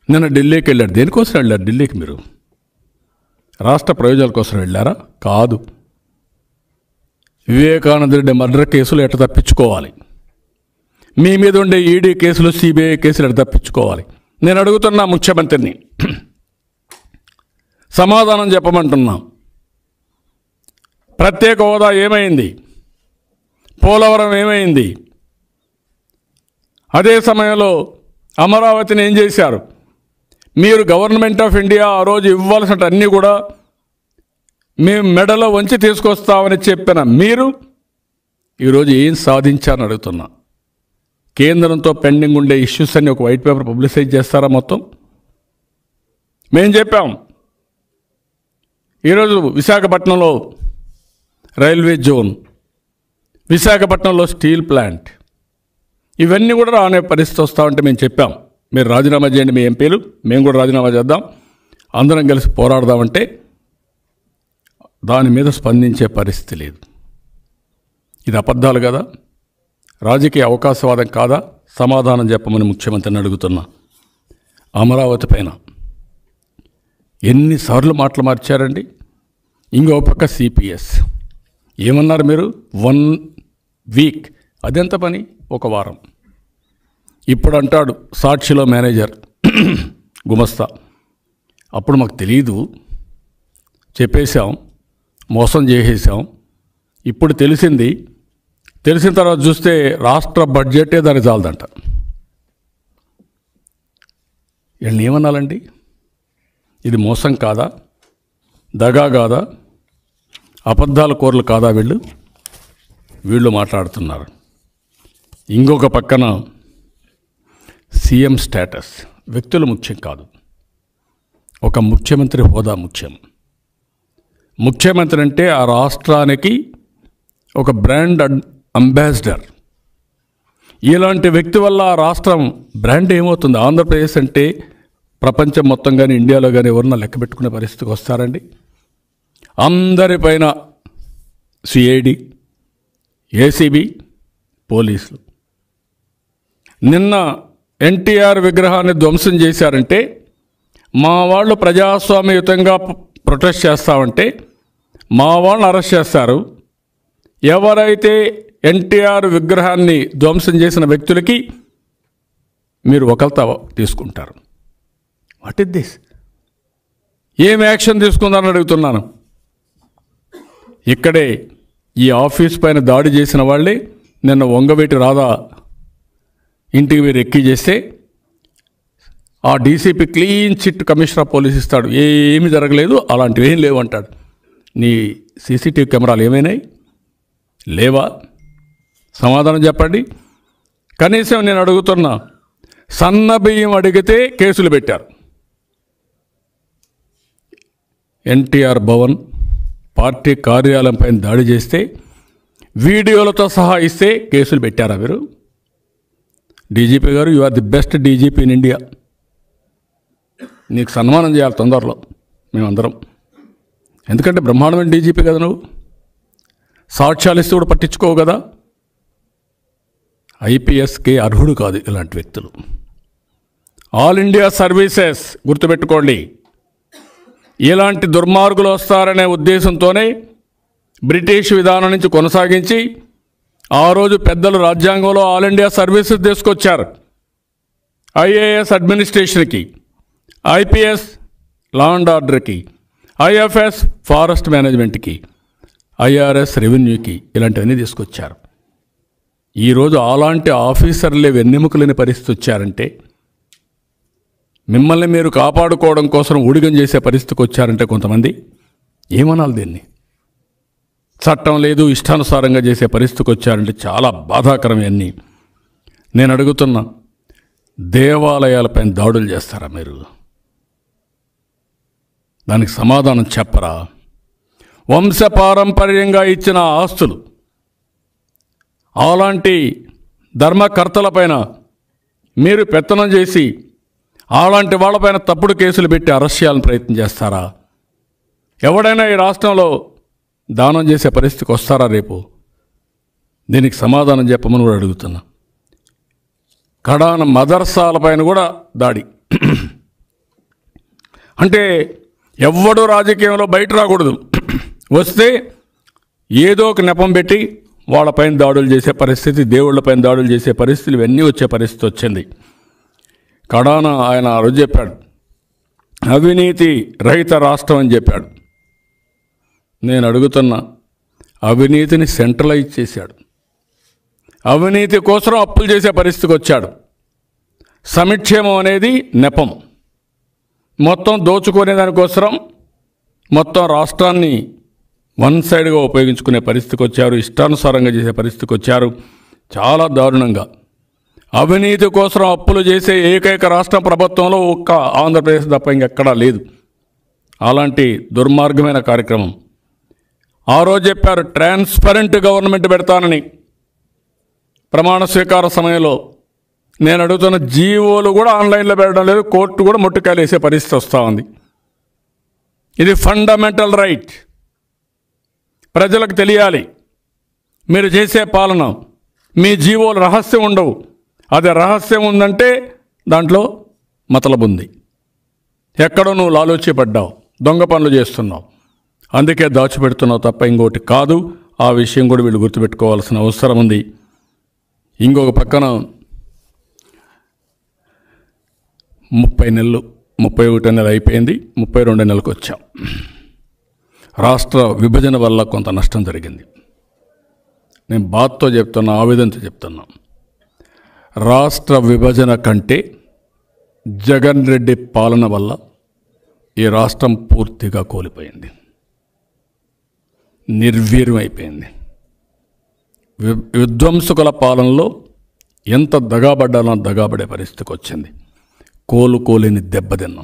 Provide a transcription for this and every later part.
నిన్న ఢిల్లీకి వెళ్ళారు దేనికోసం వెళ్ళారు ఢిల్లీకి మీరు రాష్ట్ర ప్రయోజనాల కోసం వెళ్ళారా కాదు వివేకానంద రెడ్డి మర్డర్ కేసులు ఎట్ట తప్పించుకోవాలి మీ మీద ఉండే ఈడీ కేసులు సిబిఐ కేసులు ఎట్ట తప్పించుకోవాలి నేను అడుగుతున్నా ముఖ్యమంత్రిని సమాధానం చెప్పమంటున్నా ప్రత్యేక హోదా ఏమైంది పోలవరం ఏమైంది అదే సమయంలో అమరావతిని ఏం చేశారు మీరు గవర్నమెంట్ ఆఫ్ ఇండియా ఆ రోజు ఇవ్వాల్సిన అన్నీ కూడా మేము మెడలో వంచి తీసుకొస్తామని చెప్పిన మీరు ఈరోజు ఏం సాధించారని అడుగుతున్నా కేంద్రంతో పెండింగ్ ఉండే ఇష్యూస్ అన్ని ఒక వైట్ పేపర్ పబ్లిసైజ్ చేస్తారా మొత్తం మేం చెప్పాం ఈరోజు విశాఖపట్నంలో రైల్వే జోన్ విశాఖపట్నంలో స్టీల్ ప్లాంట్ ఇవన్నీ కూడా రానే పరిస్థితి వస్తా ఉంటే మేము చెప్పాం మీరు రాజీనామా చేయండి మీ ఎంపీలు మేము కూడా రాజీనామా చేద్దాం అందరం కలిసి పోరాడదామంటే దాని మీద స్పందించే పరిస్థితి లేదు ఇది అబద్ధాలు కదా రాజకీయ అవకాశవాదం కాదా సమాధానం చెప్పమని ముఖ్యమంత్రిని అడుగుతున్నా అమరావతి పైన ఎన్నిసార్లు మాటలు మార్చారండి ఇంకో పక్క సిపిఎస్ ఏమన్నారు మీరు వన్ వీక్ అదెంత పని ఒక వారం ఇప్పుడు అంటాడు సాక్షిలో మేనేజర్ గుమస్తా అప్పుడు మాకు తెలియదు చెప్పేశాం మోసం చేసేసాం ఇప్పుడు తెలిసింది తెలిసిన తర్వాత చూస్తే రాష్ట్ర బడ్జెటే దానికి చాలదంట వీళ్ళని ఏమనాలండి ఇది మోసం కాదా దగా కాదా అబద్ధాల కూరలు కాదా వీళ్ళు వీళ్ళు మాట్లాడుతున్నారు ఇంకొక పక్కన సీఎం స్టేటస్ వ్యక్తులు ముఖ్యం కాదు ఒక ముఖ్యమంత్రి హోదా ముఖ్యం ముఖ్యమంత్రి అంటే ఆ రాష్ట్రానికి ఒక బ్రాండ్ అడ్- అంబాసిడర్ ఇలాంటి వ్యక్తి వల్ల ఆ రాష్ట్రం బ్రాండ్ ఏమవుతుంది ఆంధ్రప్రదేశ్ అంటే ప్రపంచం మొత్తం కానీ ఇండియాలో కానీ ఎవరన్నా లెక్క పెట్టుకునే పరిస్థితికి వస్తారండి అందరిపైన సిఐడి ఏసీబీ పోలీసులు నిన్న ఎన్టీఆర్ విగ్రహాన్ని ధ్వంసం చేశారంటే మా వాళ్ళు ప్రజాస్వామ్యయుతంగా ప- ప్రొటెస్ట్ చేస్తామంటే మా వాళ్ళని అరెస్ట్ చేస్తారు ఎవరైతే ఎన్టీఆర్ విగ్రహాన్ని ధ్వంసం చేసిన వ్యక్తులకి మీరు ఒకరితో తీసుకుంటారు వాట్ ఇస్ దిస్ ఏం యాక్షన్ తీసుకుందారని అడుగుతున్నాను ఇక్కడే ఈ ఆఫీస్ పైన దాడి చేసిన వాళ్ళే నిన్న వంగవేటి రాధా ఇంటికి మీరు ఎక్కి చేస్తే ఆ DCP clean chit commissioner of police ఇస్తాడు ఏమీ జరగలేదు అలాంటివి ఏం లేవు అంటాడు నీ సీసీటీవీ కెమెరాలు ఏమైనాయి లేవా సమాధానం చెప్పండి కనీసం నేను అడుగుతున్నా సన్న బియ్యం అడిగితే కేసులు పెట్టారు ఎన్టీఆర్ భవన్ పార్టీ కార్యాలయం పైన దాడి చేస్తే వీడియోలతో సహా ఇస్తే కేసులు పెట్టారా మీరు డీజీపీ గారు you are the best DGP in India నీకు సన్మానం చేయాలి తొందరలో మేమందరం ఎందుకంటే బ్రహ్మాండమైన డీజీపీ కదా నువ్వు సాక్ష్యాలు ఇస్తే కూడా పట్టించుకోవు కదా ఐపీఎస్కి అర్హుడు కాదు ఇలాంటి వ్యక్తులు ఆల్ ఇండియా సర్వీసెస్ గుర్తుపెట్టుకోండి ఇలాంటి దుర్మార్గులు వస్తారనే ఉద్దేశంతోనే బ్రిటిష్ విధానం నుంచి కొనసాగించి ఆ రోజు పెద్దలు రాజ్యాంగంలో ఆల్ ఇండియా సర్వీసెస్ తీసుకొచ్చారు ఐఏఎస్ అడ్మినిస్ట్రేషన్కి ఐపీఎస్ లా అండ్ ఆర్డర్కి ఐఎఫ్ఎస్ ఫారెస్ట్ మేనేజ్మెంట్కి ఐఆర్ఎస్ రెవెన్యూకి ఇలాంటివన్నీ తీసుకొచ్చారు ఈరోజు అలాంటి ఆఫీసర్లే వెన్నెముకలేని పరిస్థితి వచ్చారంటే మిమ్మల్ని మీరు కాపాడుకోవడం కోసం ఊడిగం చేసే పరిస్థితికి వచ్చారంటే కొంతమంది ఏమనాలి దీన్ని చట్టం లేదు ఇష్టానుసారంగా చేసే పరిస్థితికి వచ్చారంటే చాలా బాధాకరం ఇవన్నీ నేను అడుగుతున్నా దేవాలయాలపైన దాడులు చేస్తారా మీరు దానికి సమాధానం చెప్పరా వంశపారంపర్యంగా ఇచ్చిన ఆస్తులు అలాంటి ధర్మకర్తలపైన మీరు పెత్తనం చేసి అలాంటి వాళ్ళపైన తప్పుడు కేసులు పెట్టి అరెస్ట్ చేయాలని ప్రయత్నం చేస్తారా ఎవడైనా ఈ రాష్ట్రంలో దానం చేసే పరిస్థితికి వస్తారా రేపు దీనికి సమాధానం చెప్పమని కూడా అడుగుతున్నా కడాన మదర్సాలపైన కూడా దాడి అంటే ఎవ్వడూ రాజకీయంలో బయట రాకూడదు వస్తే ఏదో ఒక నెపం పెట్టి వాళ్ళపైన దాడులు చేసే పరిస్థితి దేవుళ్ళపైన దాడులు చేసే పరిస్థితులు ఇవన్నీ వచ్చే పరిస్థితి వచ్చింది కడాన ఆయన ఆ రోజు చెప్పాడు అవినీతి రహిత రాష్ట్రం అని చెప్పాడు నేను అడుగుతున్నా అవినీతిని సెంట్రలైజ్ చేశాడు అవినీతి కోసం అప్పులు చేసే పరిస్థితికి వచ్చాడు సమిక్షేమం అనేది నెపం మొత్తం దోచుకునే దానికోసం మొత్తం రాష్ట్రాన్ని వన్ సైడ్గా ఉపయోగించుకునే పరిస్థితికి వచ్చారు ఇష్టానుసారంగా చేసే పరిస్థితికి వచ్చారు చాలా దారుణంగా అవినీతి కోసం అప్పులు చేసే ఏకైక రాష్ట్ర ప్రభుత్వంలో ఒక్క ఆంధ్రప్రదేశ్ తప్ప ఇంకెక్కడా లేదు అలాంటి దుర్మార్గమైన కార్యక్రమం ఆ రోజు చెప్పారు ట్రాన్స్పరెంట్ గవర్నమెంట్ పెడతానని ప్రమాణ స్వీకార సమయంలో నేను అడుగుతున్న జీవోలు కూడా ఆన్లైన్లో పెట్టడం లేదు కోర్టు కూడా ముట్టుకాయలు వేసే పరిస్థితి వస్తూ ఉంది ఇది ఫండమెంటల్ రైట్ ప్రజలకు తెలియాలి మీరు చేసే పాలన మీ జీవోలు రహస్యం ఉండవు అది రహస్యం ఉందంటే దాంట్లో మతలబు ఉంది ఎక్కడో నువ్వు లాలోచిపడ్డావు దొంగ పనులు చేస్తున్నావు అందుకే దాచిపెడుతున్నావు తప్ప ఇంకోటి కాదు ఆ విషయం కూడా వీళ్ళు గుర్తుపెట్టుకోవాల్సిన అవసరం ఉంది ఇంకొక పక్కన ముప్పై నెలలు ముప్పై ఒకటో నెల అయిపోయింది ముప్పై రెండో నెలకు వచ్చాం రాష్ట్ర విభజన వల్ల కొంత నష్టం జరిగింది నేను బాధతో చెప్తున్నా ఆవేదనతో చెప్తున్నా రాష్ట్ర విభజన కంటే జగన్ రెడ్డి పాలన వల్ల ఈ రాష్ట్రం పూర్తిగా కోల్పోయింది నిర్వీర్యం అయిపోయింది వి- విధ్వంసకుల పాలనలో ఎంత దగాబడ్డాలో అంత దగాబడే పరిస్థితికి వచ్చింది కోలుకోలేని దెబ్బతిన్నాం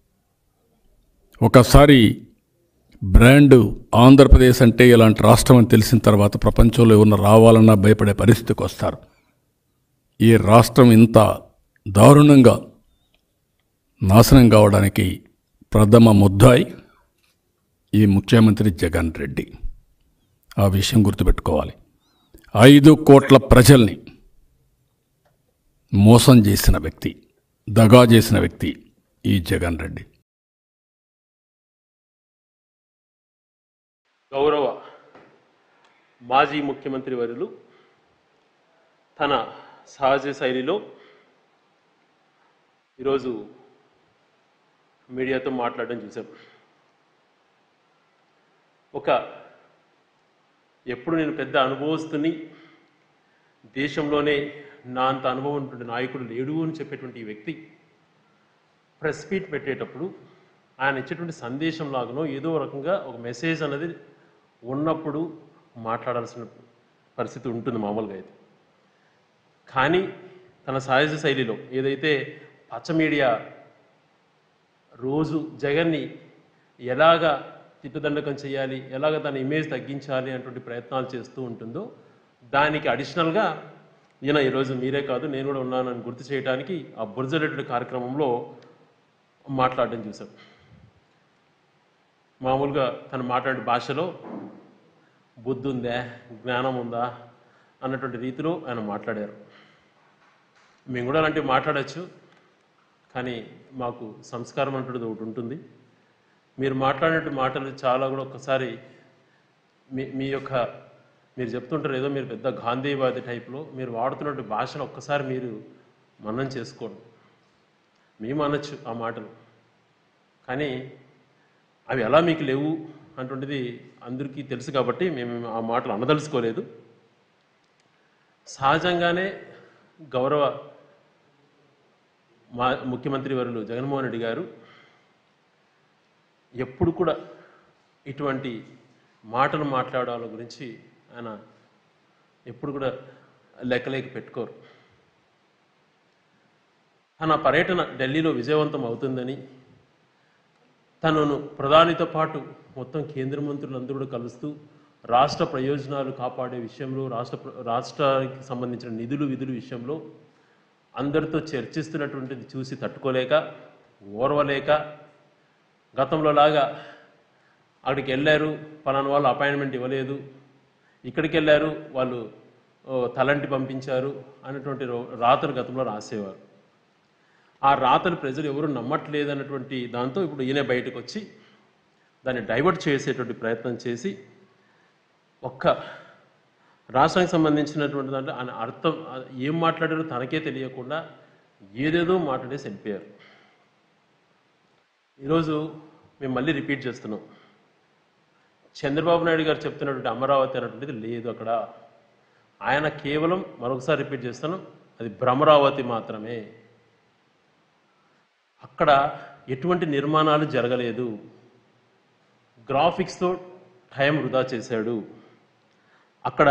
ఒకసారి బ్రాండ్ ఆంధ్రప్రదేశ్ అంటే ఇలాంటి రాష్ట్రం అని తెలిసిన తర్వాత ప్రపంచంలో ఎవరన్నా రావాలన్నా భయపడే పరిస్థితికి వస్తారు ఈ రాష్ట్రం ఇంత దారుణంగా నాశనం కావడానికి ప్రథమ ముద్దాయి ఈ ముఖ్యమంత్రి జగన్ రెడ్డి ఆ విషయం గుర్తుపెట్టుకోవాలి ఐదు కోట్ల ప్రజల్ని మోసం చేసిన వ్యక్తి దగా చేసిన వ్యక్తి ఈ జగన్ రెడ్డి గౌరవ మాజీ ముఖ్యమంత్రి వర్యులు తన సహజ శైలిలో ఈరోజు మీడియాతో మాట్లాడడం చూసాం ఒక ఎప్పుడు నేను పెద్ద అనుభవస్తుని దేశంలోనే నా అంత అనుభవం ఉన్నటువంటి నాయకుడు లేడు అని చెప్పేటువంటి ఈ వ్యక్తి ప్రెస్ మీట్ పెట్టేటప్పుడు ఆయన ఇచ్చేటువంటి సందేశం లాగానో ఏదో రకంగా ఒక మెసేజ్ అనేది ఉన్నప్పుడు మాట్లాడాల్సిన పరిస్థితి ఉంటుంది మామూలుగా అయితే కానీ తన సహజ శైలిలో ఏదైతే పచ్చ మీడియా రోజు జగన్ని ఎలాగా తిట్టుదండకం చేయాలి ఎలాగ తన ఇమేజ్ తగ్గించాలి అటువంటి ప్రయత్నాలు చేస్తూ ఉంటుందో దానికి అడిషనల్గా ఈయన ఈరోజు మీరే కాదు నేను కూడా ఉన్నానని గుర్తు చేయడానికి ఆ బుర్జలెట్టుడు కార్యక్రమంలో మాట్లాడడం చూసాం మామూలుగా తను మాట్లాడే భాషలో బుద్ధి ఉందా జ్ఞానం ఉందా అన్నటువంటి రీతిలో ఆయన మాట్లాడారు మేము కూడా అలాంటివి మాట్లాడచ్చు కానీ మాకు సంస్కారం అంటున్నది ఒకటి ఉంటుంది మీరు మాట్లాడినట్టు మాటలు చాలా కూడా ఒక్కసారి మీ మీ యొక్క మీరు చెప్తుంటారు ఏదో మీరు పెద్ద గాంధీవాది టైప్లో మీరు వాడుతున్నట్టు భాషను ఒక్కసారి మీరు మననం చేసుకోండి మేము అనొచ్చు ఆ మాటలు కానీ అవి ఎలా మీకు లేవు అటువంటిది అందరికీ తెలుసు కాబట్టి మేము ఆ మాటలు అనదలుచుకోలేదు సహజంగానే గౌరవ మా ముఖ్యమంత్రి వర్యులు జగన్మోహన్ రెడ్డి గారు ఎప్పుడు కూడా ఇటువంటి మాటలు మాట్లాడాల గురించి ఆయన ఎప్పుడు కూడా లెక్కలేక పెట్టుకోరు తన పర్యటన ఢిల్లీలో విజయవంతం అవుతుందని తనను ప్రధానితో పాటు మొత్తం కేంద్ర మంత్రులందరూ కూడా కలుస్తూ రాష్ట్ర ప్రయోజనాలు కాపాడే విషయంలో రాష్ట్ర ప్ర- రాష్ట్రానికి సంబంధించిన నిధులు విధుల విషయంలో అందరితో చర్చిస్తున్నటువంటిది చూసి తట్టుకోలేక ఓర్వలేక గతంలో లాగా అక్కడికి వెళ్ళారు పలానా వాళ్ళు అపాయింట్మెంట్ ఇవ్వలేదు ఇక్కడికి వెళ్ళారు వాళ్ళు ఓ, తలంటి పంపించారు అనేటువంటి రో- రాతలు గతంలో రాసేవారు ఆ రాతలు ప్రజలు ఎవరు నమ్మట్లేదు అన్నటువంటి దాంతో ఇప్పుడు ఈయన బయటకు వచ్చి దాన్ని డైవర్ట్ చేసేటువంటి ప్రయత్నం చేసి ఒక్క రాష్ట్రానికి సంబంధించినటువంటి దాంట్లో ఆయన అర్థం ఏం మాట్లాడారో తనకే తెలియకుండా ఏదేదో మాట్లాడేసి వెళ్ళిపోయారు ఈరోజు మేము మళ్ళీ రిపీట్ చేస్తున్నాం చంద్రబాబు నాయుడు గారు చెప్తున్నటువంటి అమరావతి అనేటువంటిది లేదు అక్కడ ఆయన కేవలం మరొకసారి రిపీట్ చేస్తాను అది భ్రమరావతి మాత్రమే అక్కడ ఎటువంటి నిర్మాణాలు జరగలేదు గ్రాఫిక్స్తో టైం వృధా చేశాడు అక్కడ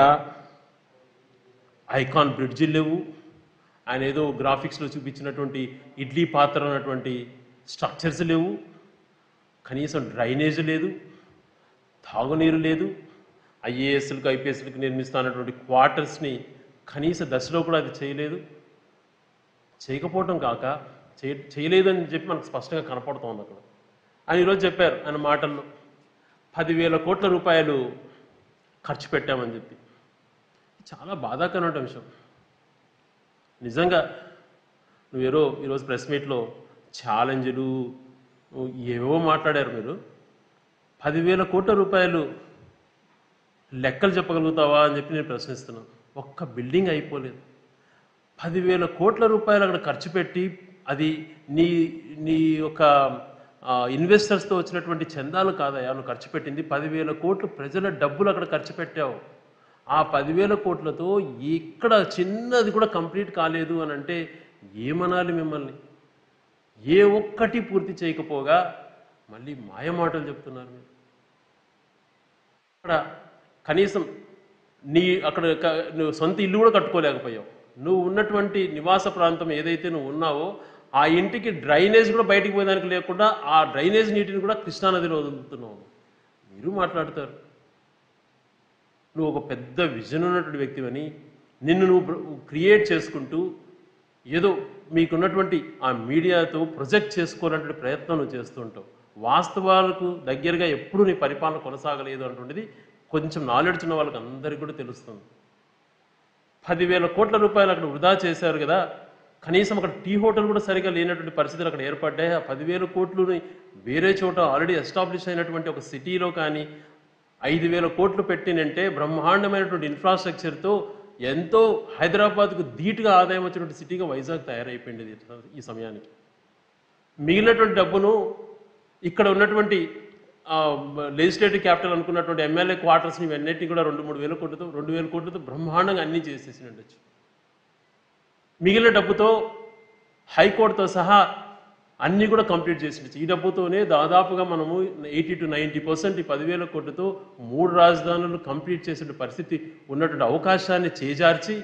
ఐకాన్ బ్రిడ్జిలు లేవు ఆయన ఏదో గ్రాఫిక్స్లో చూపించినటువంటి ఇడ్లీ పాత్ర ఉన్నటువంటి స్ట్రక్చర్స్ లేవు కనీసం డ్రైనేజ్ లేదు తాగునీరు లేదు ఐఏఎస్లకు ఐపీఎస్లకు నిర్మిస్తున్నటువంటి క్వార్టర్స్ని కనీస దశలో కూడా అది చేయలేదు చేయకపోవటం కాక చేయ చేయలేదని చెప్పి మనకు స్పష్టంగా కనపడుతోంది అక్కడ ఆయన ఈరోజు చెప్పారు ఆయన మాటల్లో పదివేల కోట్ల రూపాయలు ఖర్చు పెట్టామని చెప్పి చాలా బాధాకరమైన అంశం నిజంగా నువ్వేరో ఈరోజు ప్రెస్ మీట్లో ఛాలెంజ్లు ఏవో మాట్లాడారు మీరు పదివేల కోట్ల రూపాయలు లెక్కలు చెప్పగలుగుతావా అని చెప్పి నేను ప్రశ్నిస్తున్నాను ఒక్క బిల్డింగ్ అయిపోలేదు పదివేల కోట్ల రూపాయలు అక్కడ ఖర్చు పెట్టి అది నీ నీ యొక్క ఇన్వెస్టర్స్తో వచ్చినటువంటి చందాలు కాదయా నువ్వు ఖర్చు పెట్టింది పదివేల కోట్లు ప్రజల డబ్బులు అక్కడ ఖర్చు పెట్టావు ఆ పదివేల కోట్లతో ఇక్కడ చిన్నది కూడా కంప్లీట్ కాలేదు అని అంటే ఏమనాలి మిమ్మల్ని ఏ ఒక్కటి పూర్తి చేయకపోగా మళ్ళీ మాయమాటలు చెప్తున్నారు మీరు అక్కడ కనీసం నీ అక్కడ క- నువ్వు సొంత ఇల్లు కూడా కట్టుకోలేకపోయావు నువ్వు ఉన్నటువంటి నివాస ప్రాంతం ఏదైతే నువ్వు ఉన్నావో ఆ ఇంటికి డ్రైనేజ్ కూడా బయటికి పోయేదానికి లేకుండా ఆ డ్రైనేజ్ నీటిని కూడా కృష్ణానదిలో వదులుతున్నావు మీరు మాట్లాడతారు నువ్వు ఒక పెద్ద విజన్ ఉన్నటువంటి వ్యక్తివని నిన్ను నువ్వు క్రియేట్ చేసుకుంటూ ఏదో మీకున్నటువంటి ఆ మీడియాతో ప్రొజెక్ట్ చేసుకోవాలనే ప్రయత్నం నువ్వు చేస్తుంటావు వాస్తవాలకు దగ్గరగా ఎప్పుడు నీ పరిపాలన కొనసాగలేదు అటువంటిది కొంచెం నాలెడ్జ్ ఉన్న వాళ్ళకి అందరికీ కూడా తెలుస్తుంది పదివేల కోట్ల రూపాయలు అక్కడ వృధా చేశారు కదా కనీసం అక్కడ టీ హోటల్ కూడా సరిగా లేనటువంటి పరిస్థితులు అక్కడ ఏర్పడ్డాయి ఆ పదివేల కోట్లుని వేరే చోట ఆల్రెడీ ఎస్టాబ్లిష్ అయినటువంటి ఒక సిటీలో కానీ ఐదు వేల కోట్లు పెట్టినంటే బ్రహ్మాండమైనటువంటి ఇన్ఫ్రాస్ట్రక్చర్తో ఎంతో హైదరాబాద్కు ధీటుగా ఆదాయం వచ్చినటువంటి సిటీగా వైజాగ్ తయారైపోయింది ఇది ఈ సమయానికి మిగిలినటువంటి డబ్బును ఇక్కడ ఉన్నటువంటి లెజిస్లేటివ్ క్యాపిటల్ అనుకున్నటువంటి ఎమ్మెల్యే క్వార్టర్స్ని ఇవన్నిటిని కూడా రెండు మూడు వేల కోట్లతో రెండు వేల కోట్లతో బ్రహ్మాండంగా అన్నీ చేసేసి ఉండొచ్చు మిగిలిన డబ్బుతో హైకోర్టుతో సహా అన్నీ కూడా కంప్లీట్ చేసిండొచ్చు ఈ డబ్బుతోనే దాదాపుగా మనము ఎయిటీ టు నైంటీ పర్సెంట్ ఈ పదివేల కోట్లతో మూడు రాజధానులు కంప్లీట్ చేసే పరిస్థితి ఉన్నటువంటి అవకాశాన్ని చేజార్చి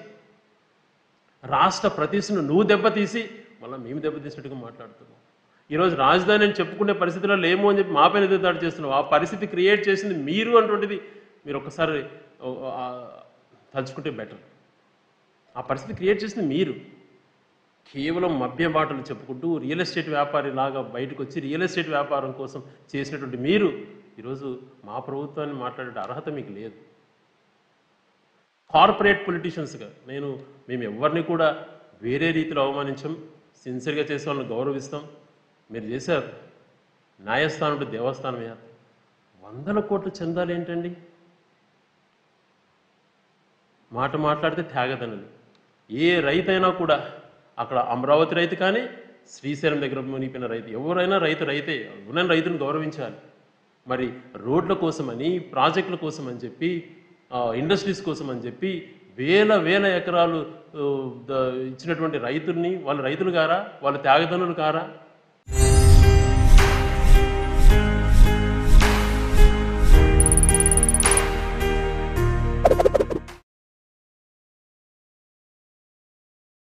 రాష్ట్ర ప్రతిష్టను నువ్వు దెబ్బతీసి మళ్ళీ మేము దెబ్బతీసినట్టుగా మాట్లాడుతున్నాం ఈరోజు రాజధాని అని చెప్పుకునే పరిస్థితిలో లేము అని చెప్పి మా పైన ఎదురుదాడి చేస్తున్నాం ఆ పరిస్థితి క్రియేట్ చేసింది మీరు అటువంటిది మీరు ఒక్కసారి ఓ, ఆ, తలుచుకుంటే బెటర్ ఆ పరిస్థితి క్రియేట్ చేసింది మీరు కేవలం మభ్య మాటలు చెప్పుకుంటూ రియల్ ఎస్టేట్ వ్యాపారి లాగా బయటకు వచ్చి రియల్ ఎస్టేట్ వ్యాపారం కోసం చేసినటువంటి మీరు ఈరోజు మా ప్రభుత్వాన్ని మాట్లాడే అర్హత మీకు లేదు కార్పొరేట్ పొలిటీషియన్స్గా నేను మేము ఎవరిని కూడా వేరే రీతిలో అవమానించం సిన్సియర్గా చేసే వాళ్ళని గౌరవిస్తాం మీరు చేశారు న్యాయస్థానం అంటే దేవస్థానమే వందల కోట్ల చందాలు ఏంటండి మాట మాట్లాడితే త్యాగదనులు ఏ రైతైనా కూడా అక్కడ అమరావతి రైతు కానీ శ్రీశైలం దగ్గర మునిగిపోయిన రైతు ఎవరైనా రైతు రైతే ఉన్న రైతును గౌరవించాలి మరి రోడ్ల కోసమని ప్రాజెక్టుల కోసం అని చెప్పి ఆ, ఇండస్ట్రీస్ కోసం అని చెప్పి వేల వేల ఎకరాలు ఆ, ద- ఇచ్చినటువంటి రైతుల్ని వాళ్ళ రైతులు కారా వాళ్ళ త్యాగదనులు కారా